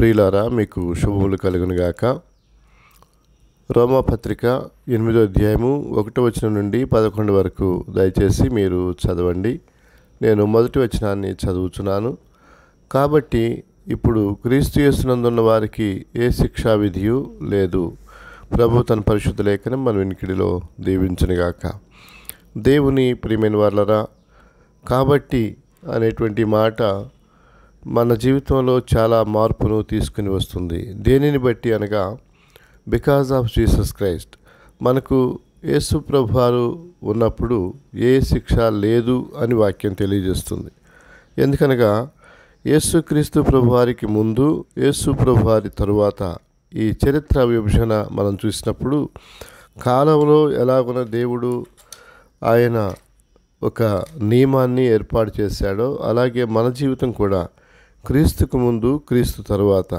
ప్రియులారా మీకు శుభములు కలుగును గాక రోమాపత్రిక ఎనిమిదో అధ్యాయము ఒకటో వచనం నుండి పదకొండు వరకు దయచేసి మీరు చదవండి నేను మొదటి వచనాన్ని చదువుచున్నాను కాబట్టి ఇప్పుడు క్రీస్తు యేసునందున్న వారికి ఏ శిక్షా విధియు లేదు ప్రభు తన పరిశుద్ధ లేఖనం మన వెనికిడిలో దీవించునుగాక దేవుని ప్రియమైన వాళ్ళరా కాబట్టి అనేటువంటి మాట మన జీవితంలో చాలా మార్పును తీసుకుని వస్తుంది దేనిని బట్టి అనగా బికాజ్ ఆఫ్ జీసస్ క్రైస్ట్ మనకు యేసు ప్రభువారు ఉన్నప్పుడు ఏ శిక్ష లేదు అని వాక్యం తెలియజేస్తుంది ఎందుకనగా యేసుక్రీస్తు ప్రభువారికి ముందు యేసు ప్రభువారి తరువాత ఈ చరిత్ర విభజన మనం చూసినప్పుడు కాలంలో ఎలాగున దేవుడు ఆయన ఒక నియమాన్ని ఏర్పాటు చేశాడో అలాగే మన జీవితం కూడా క్రీస్తుకు ముందు క్రీస్తు తరువాత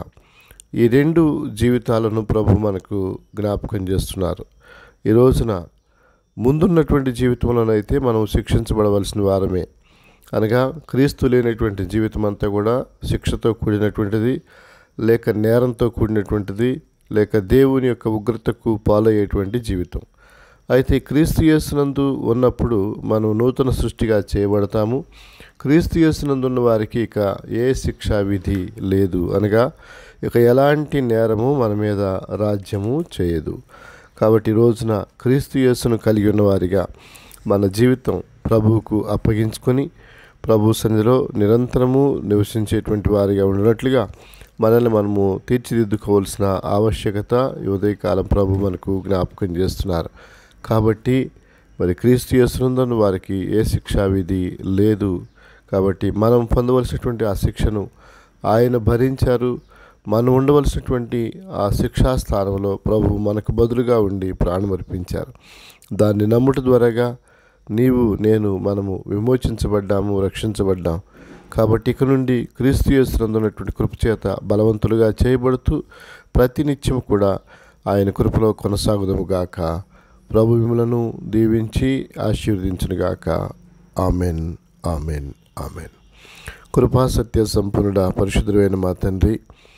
ఈ రెండు జీవితాలను ప్రభు మనకు జ్ఞాపకం చేస్తున్నారు ఈ రోజున ముందున్నటువంటి జీవితంలోనైతే మనం శిక్షించబడవలసిన వారమే అనగా క్రీస్తు లేనటువంటి జీవితం అంతా కూడా శిక్షతో కూడినటువంటిది లేక నేరంతో కూడినటువంటిది లేక దేవుని యొక్క ఉగ్రతకు పాలయ్యేటువంటి జీవితం అయితే క్రీస్తు యేసునందు ఉన్నప్పుడు మనం నూతన సృష్టిగా చేయబడతాము క్రీస్తు యేసునందు ఉన్న వారికి ఇక ఏ శిక్షా విధి లేదు అనగా ఇక ఎలాంటి నేరము మన మీద రాజ్యము చేయదు కాబట్టి ఈ రోజున క్రీస్తు యేసును కలిగి ఉన్నవారిగా మన జీవితం ప్రభువుకు అప్పగించుకొని ప్రభు సన్నిధిలో నిరంతరము నివసించేటువంటి వారిగా ఉన్నట్లుగా మనల్ని మనము తీర్చిదిద్దుకోవాల్సిన ఆవశ్యకత ఈ ఉదయకాలం ప్రభు మనకు జ్ఞాపకం చేస్తున్నారు కాబట్టి మరి క్రీస్తు యేసునందున్న వారికి ఏ శిక్షా విధి లేదు కాబట్టి మనం పొందవలసినటువంటి ఆ శిక్షను ఆయన భరించారు మనం ఉండవలసినటువంటి ఆ శిక్షా స్థానంలో ప్రభు మనకు బదులుగా ఉండి ప్రాణమర్పించారు దాన్ని నమ్ముట ద్వారాగా నీవు నేను మనము విమోచించబడ్డాము రక్షించబడ్డాం కాబట్టి ఇక నుండి క్రీస్తు యేసునందున్నటువంటి కృపచేత బలవంతులుగా చేయబడుతూ ప్రతినిత్యం కూడా ఆయన కృపలో కొనసాగుదము గాక ప్రభు విములను దీవించి ఆశీర్వదించునుగాక ఆమెన్ ఆమెన్ ఆమెన్ కృపా సత్య సంపన్నుడ పరిశుద్ధుడైన మా తండ్రి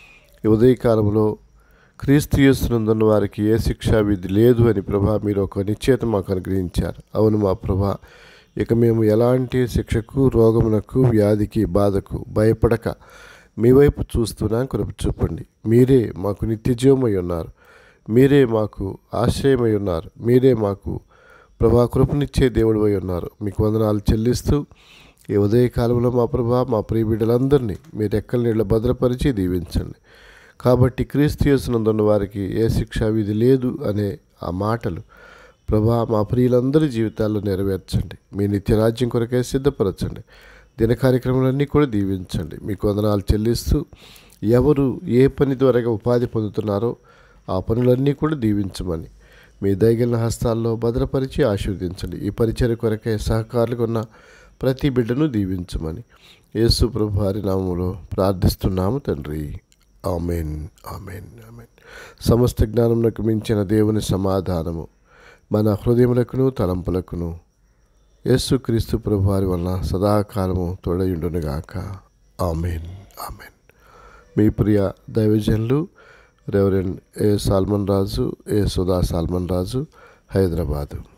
ఈ ఉదయకాలంలో క్రీస్తు యేసునందున్న వారికి ఏ శిక్షా విధి లేదు అని ప్రభా మీరు ఒక నిశ్చేత మాకు అనుగ్రహించారు అవును మా ప్రభా ఇక మేము ఎలాంటి శిక్షకు రోగమునకు వ్యాధికి బాధకు భయపడక మీ వైపు చూస్తున్నా కృప చూపండి మీరే మాకు నిత్యజీవమై ఉన్నారు మీరే మాకు ఆశ్రయమై ఉన్నారు మీరే మాకు ప్రభా కృపనిచ్చే దేవుడివై ఉన్నారు మీకు వందనాలు చెల్లిస్తూ ఈ ఉదయకాలంలో మా ప్రభా మా ప్రియ బిడ్డలందరినీ మీరు ఎక్కల నీళ్ళ భద్రపరిచి దీవించండి కాబట్టి క్రీస్తు యేసునందున్న వారికి ఏ శిక్షా విధి లేదు అనే ఆ మాటలు ప్రభా మా ప్రియులందరి జీవితాల్లో నెరవేర్చండి మీ నిత్యరాజ్యం కొరకే సిద్ధపరచండి దిన కార్యక్రమాలన్నీ కూడా దీవించండి మీకు వందనాలు చెల్లిస్తూ ఎవరు ఏ పని ద్వారా ఉపాధి పొందుతున్నారో ఆ పనులన్నీ కూడా దీవించమని మీ దయగలిన హస్తాల్లో భద్రపరిచి ఆశీర్వదించండి ఈ పరిచయ కొరకే సహకారులకు ఉన్న ప్రతి బిడ్డను దీవించమని యేసు ప్రభు వారి నామంలో ప్రార్థిస్తున్నాము తండ్రి ఆమెన్ ఆమెన్ ఆమెన్ సమస్త జ్ఞానమునకు మించిన దేవుని సమాధానము మన హృదయములకును తలంపులకును యేసుక్రీస్తు ప్రభు వారి వలన సదాకాలము తోడయుండునుగాక ఆమెన్ ఆమెన్ మీ ప్రియ దైవజనులు reverend A Solomon Raju A Sudha Solomon Raju Hyderabad